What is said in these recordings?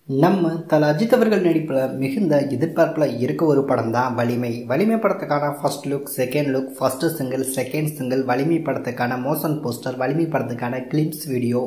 நம்ம தல அஜித் அவர்கள் நடிப்பில் மிகுந்த எதிர்பார்ப்பில் இருக்க ஒரு படம் தான் வலிமை வலிமை படத்துக்கான first look second look first single second single Valimai படத்துக்கான மோஷன் போஸ்டர் வலிமை படத்துக்கான கிளிப்ஸ் வீடியோ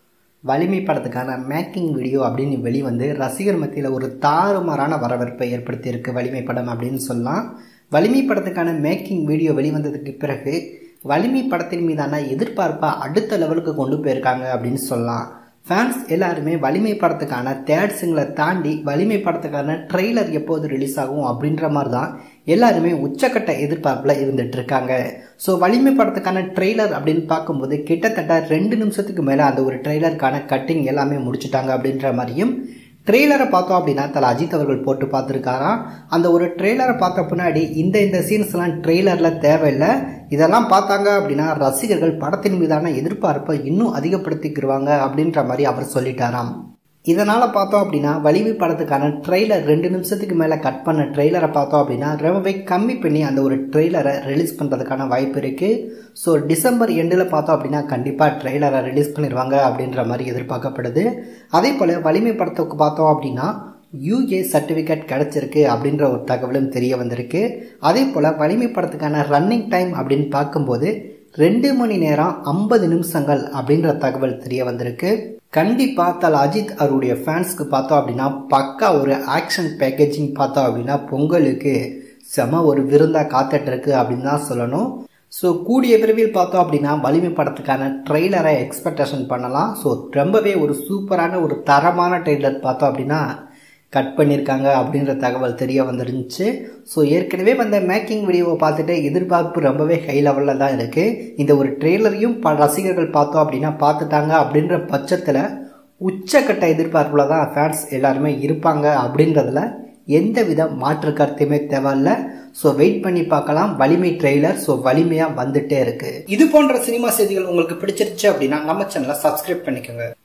வலிமை படத்துக்கான மேக்கிங் வீடியோ அப்படின்னு வெளிவந்து ரசிகர் மத்தியில் ஒரு தாறுமாறான வரவேற்பை ஏற்படுத்தியிருக்கு வலிமை படம் அப்படின்னு சொல்லலாம் வலிமை படத்துக்கான மேக்கிங் வீடியோ வெளிவந்ததுக்கு பிறகு வலிமை படத்தின் மீதான எதிர்பார்ப்பை அடுத்த லெவலுக்கு கொண்டு போயிருக்காங்க அப்படின்னு சொல்லலாம் ஃபேன்ஸ் எல்லாருமே வலிமை படத்துக்கான தேர்ட் சிங்கிளை தாண்டி வலிமை படத்துக்கான ட்ரெய்லர் எப்போது ரிலீஸ் ஆகும் அப்படின்ற மாதிரி தான் எல்லாருமே உச்சக்கட்ட எதிர்பார்ப்பில் இருந்துட்டு இருக்காங்க ஸோ வலிமை படத்துக்கான ட்ரெய்லர் அப்படின்னு பார்க்கும்போது கிட்டத்தட்ட ரெண்டு நிமிஷத்துக்கு மேலே அந்த ஒரு ட்ரெய்லருக்கான கட்டிங் எல்லாமே முடிச்சுட்டாங்க அப்படின்ற மாதிரியும் ட்ரெய்லரை பார்த்தோம் அப்படின்னா தலை அஜித் அவர்கள் போட்டு பார்த்துருக்காராம் அந்த ஒரு ட்ரெய்லரை பார்த்த பின்னாடி இந்த இந்த சீன்ஸ்லாம் ட்ரெய்லரில் தேவையில்லை இதெல்லாம் பார்த்தாங்க அப்படின்னா ரசிகர்கள் படத்தின் மீதான எதிர்பார்ப்பை இன்னும் அதிகப்படுத்திக்கிடுவாங்க அப்படின்ற மாதிரி அவர் சொல்லிட்டாராம் இதனால் பார்த்தோம் அப்படின்னா வலிமை படத்துக்கான ட்ரெய்லர் ரெண்டு நிமிஷத்துக்கு மேலே கட் பண்ண ட்ரெய்லரை பார்த்தோம் அப்படின்னா ரொம்பவே கம்மி பண்ணி அந்த ஒரு ட்ரெய்லரை ரிலீஸ் பண்ணுறதுக்கான வாய்ப்பு இருக்குது ஸோ டிசம்பர் எண்டில் பார்த்தோம் அப்படின்னா கண்டிப்பாக ட்ரெய்லரை ரிலீஸ் பண்ணிடுவாங்க அப்படின்ற மாதிரி எதிர்பார்க்கப்படுது அதே போல் வலிமை படத்துக்கு பார்த்தோம் அப்படின்னா யூஏ சர்டிஃபிகேட் கிடச்சிருக்கு அப்படின்ற ஒரு தகவலும் தெரிய வந்திருக்கு அதே போல் வலிமை படத்துக்கான ரன்னிங் டைம் அப்படின்னு பார்க்கும்போது ரெண்டு மணி நேரம் ஐம்பது நிமிஷங்கள் அப்படின்ற தகவல் தெரிய வந்திருக்கு கண்டிப்பாக தல அஜித் அவருடைய ஃபேன்ஸ்க்கு பார்த்தோம் அப்படின்னா பக்கா ஒரு ஆக்ஷன் பேக்கேஜிங் பார்த்தோம் அப்படின்னா பொங்கலுக்கு செம ஒரு விருந்தாக காத்துட்டு இருக்கு அப்படின்னு தான் சொல்லணும் ஸோ கூடிய விரைவில் பார்த்தோம் அப்படின்னா வலிமை படத்துக்கான ட்ரெய்லரை எக்ஸ்பெக்டேஷன் பண்ணலாம் ஸோ ரொம்பவே ஒரு சூப்பரான ஒரு தரமான ட்ரெய்லர் பார்த்தோம் அப்படின்னா கட் பண்ணியிருக்காங்க அப்படின்ற தகவல் தெரிய வந்துருந்துச்சு ஸோ ஏற்கனவே வந்த மேக்கிங் வீடியோவை பார்த்துட்டு எதிர்பார்ப்பு ரொம்பவே ஹை லெவலில் தான் இருக்குது இந்த ஒரு ட்ரெய்லரையும் பல ரசிகர்கள் பார்த்தோம் அப்படின்னா பார்த்துட்டாங்க அப்படின்ற பட்சத்தில் உச்சக்கட்ட எதிர்பார்ப்பில் தான் ஃபேன்ஸ் எல்லாருமே இருப்பாங்க அப்படின்றதுல எந்த வித மாற்று கருத்தையுமே தேவையில்ல ஸோ வெயிட் பண்ணி பார்க்கலாம் வலிமை ட்ரெய்லர் ஸோ வலிமையாக வந்துட்டே இருக்கு இது போன்ற சினிமா செய்திகள் உங்களுக்கு பிடிச்சிருச்சு அப்படின்னா நம்ம சேனலை சப்ஸ்கிரைப் பண்ணிக்கோங்க